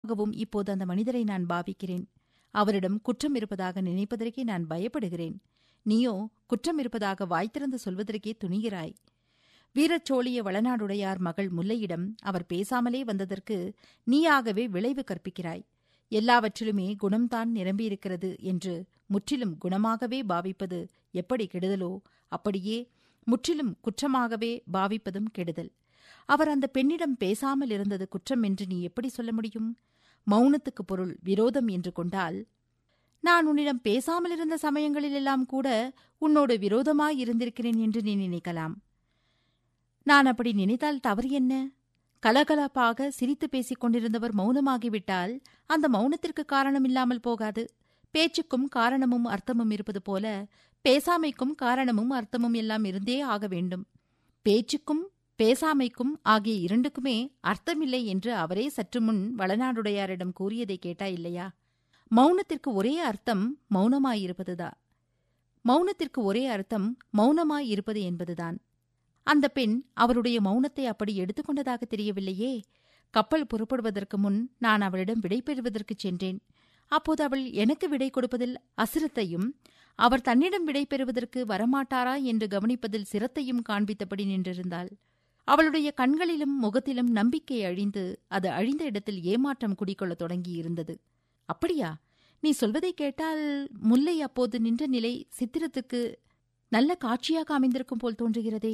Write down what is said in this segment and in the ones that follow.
கவும் இப்போது அந்த மனிதரை நான் பாவிக்கிறேன் அவரிடம் குற்றம் இருப்பதாக நினைப்பதற்கே நான் பயப்படுகிறேன் நீயோ குற்றம் இருப்பதாக வாய் திறந்து சொல்வதற்கே துணிகிறாய் வீரச்சோழிய வளநாடுடையார் மகள் முல்லையிடம் அவர் பேசாமலே வந்ததற்கு நீயாகவே விளைவு கற்பிக்கிறாய் எல்லாவற்றிலுமே குணம்தான் நிரம்பியிருக்கிறது என்று முற்றிலும் குணமாகவே பாவிப்பது எப்படி கெடுதலோ அப்படியே முற்றிலும் குற்றமாகவே பாவிப்பதும் கெடுதல் அவர் அந்த பெண்ணிடம் பேசாமல் இருந்தது குற்றம் என்று நீ எப்படி சொல்ல முடியும் மௌனத்துக்கு பொருள் விரோதம் என்று கொண்டால் நான் உன்னிடம் பேசாமல் இருந்த சமயங்களிலெல்லாம் கூட உன்னோடு விரோதமாய் இருந்திருக்கிறேன் என்று நீ நினைக்கலாம் நான் அப்படி நினைத்தால் தவறு என்ன கலகலப்பாக சிரித்து பேசிக் கொண்டிருந்தவர் மௌனமாகிவிட்டால் அந்த மௌனத்திற்கு காரணம் இல்லாமல் போகாது பேச்சுக்கும் காரணமும் அர்த்தமும் இருப்பது போல பேசாமைக்கும் காரணமும் அர்த்தமும் எல்லாம் இருந்தே ஆக வேண்டும் பேச்சுக்கும் பேசாமைக்கும் ஆகிய இரண்டுக்குமே அர்த்தமில்லை என்று அவரே சற்று முன் வளநாடுடையாரிடம் கூறியதை கேட்டா இல்லையா மௌனத்திற்கு ஒரே அர்த்தம் மௌனமாயிருப்பதுதான் மௌனத்திற்கு ஒரே அர்த்தம் மௌனமாயிருப்பது என்பதுதான் அந்த பெண் அவருடைய மௌனத்தை அப்படி எடுத்துக்கொண்டதாக தெரியவில்லையே கப்பல் புறப்படுவதற்கு முன் நான் அவளிடம் விடை பெறுவதற்கு சென்றேன் அப்போது அவள் எனக்கு விடை கொடுப்பதில் அசிரத்தையும் அவர் தன்னிடம் விடை பெறுவதற்கு வரமாட்டாரா என்று கவனிப்பதில் சிரத்தையும் காண்பித்தபடி நின்றிருந்தாள் அவளுடைய கண்களிலும் முகத்திலும் நம்பிக்கை அழிந்து அது அழிந்த இடத்தில் ஏமாற்றம் குடிக்கொள்ளத் தொடங்கியிருந்தது அப்படியா நீ சொல்வதை கேட்டால் முல்லை அப்போது நின்ற நிலை சித்திரத்துக்கு நல்ல காட்சியாக அமைந்திருக்கும் போல் தோன்றுகிறதே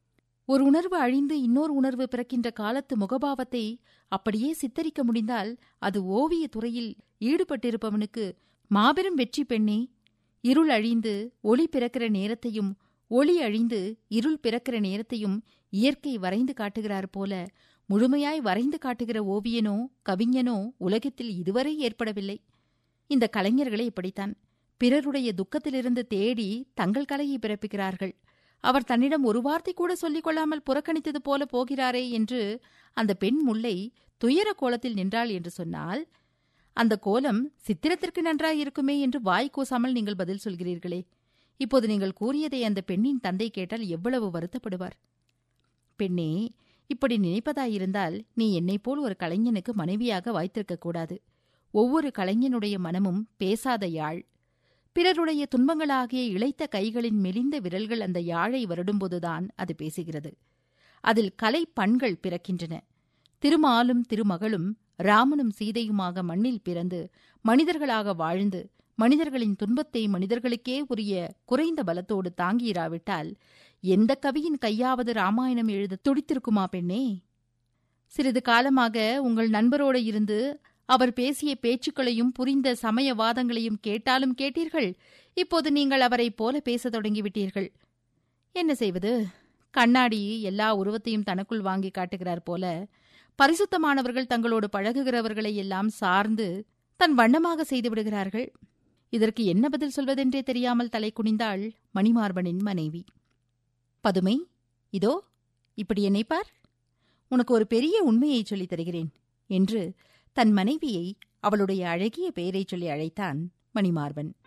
ஒரு உணர்வு அழிந்து இன்னொரு உணர்வு பிறக்கின்ற காலத்து முகபாவத்தை அப்படியே சித்தரிக்க முடிந்தால் அது ஓவிய துறையில் ஈடுபட்டிருப்பவனுக்கு மாபெரும் வெற்றி பெண்ணே இருள் அழிந்து ஒளி பிறக்கிற நேரத்தையும் ஒளி அழிந்து இருள் பிறக்கிற நேரத்தையும் இயற்கை வரைந்து காட்டுகிறார் போல முழுமையாய் வரைந்து காட்டுகிற ஓவியனோ கவிஞனோ உலகத்தில் இதுவரை ஏற்படவில்லை இந்த கலைஞர்களே இப்படித்தான் பிறருடைய துக்கத்திலிருந்து தேடி தங்கள் கலையை பிறப்பிக்கிறார்கள் அவர் தன்னிடம் ஒரு வார்த்தை கூட சொல்லிக் கொள்ளாமல் புறக்கணித்தது போல போகிறாரே என்று அந்த பெண் முல்லை துயர கோலத்தில் நின்றாள் என்று சொன்னால் அந்த கோலம் சித்திரத்திற்கு நன்றாயிருக்குமே என்று வாய் கூசாமல் நீங்கள் பதில் சொல்கிறீர்களே இப்போது நீங்கள் கூறியதை அந்த பெண்ணின் தந்தை கேட்டால் எவ்வளவு வருத்தப்படுவார் பெண்ணே இப்படி நினைப்பதாயிருந்தால் நீ என்னைப் போல் ஒரு கலைஞனுக்கு மனைவியாக வாய்த்திருக்கக் கூடாது ஒவ்வொரு கலைஞனுடைய மனமும் பேசாத யாழ் பிறருடைய துன்பங்களாகிய இளைத்த கைகளின் மெலிந்த விரல்கள் அந்த யாழை வருடும்போதுதான் அது பேசுகிறது அதில் கலை பண்கள் பிறக்கின்றன திருமாலும் திருமகளும் ராமனும் சீதையுமாக மண்ணில் பிறந்து மனிதர்களாக வாழ்ந்து மனிதர்களின் துன்பத்தை மனிதர்களுக்கே உரிய குறைந்த பலத்தோடு தாங்கியிராவிட்டால் எந்த கவியின் கையாவது ராமாயணம் எழுத துடித்திருக்குமா பெண்ணே சிறிது காலமாக உங்கள் நண்பரோடு இருந்து அவர் பேசிய பேச்சுக்களையும் புரிந்த சமயவாதங்களையும் கேட்டாலும் கேட்டீர்கள் இப்போது நீங்கள் அவரைப் போல பேசத் தொடங்கிவிட்டீர்கள் என்ன செய்வது கண்ணாடி எல்லா உருவத்தையும் தனக்குள் வாங்கி காட்டுகிறார் போல பரிசுத்தமானவர்கள் தங்களோடு பழகுகிறவர்களை எல்லாம் சார்ந்து தன் வண்ணமாக செய்து விடுகிறார்கள் இதற்கு என்ன பதில் சொல்வதென்றே தெரியாமல் தலை குனிந்தாள் மணிமார்பனின் மனைவி பதுமை இதோ இப்படி என்னைப்பார் உனக்கு ஒரு பெரிய உண்மையை சொல்லித் தருகிறேன் என்று தன் மனைவியை அவளுடைய அழகிய பெயரைச் சொல்லி அழைத்தான் மணிமார்பன்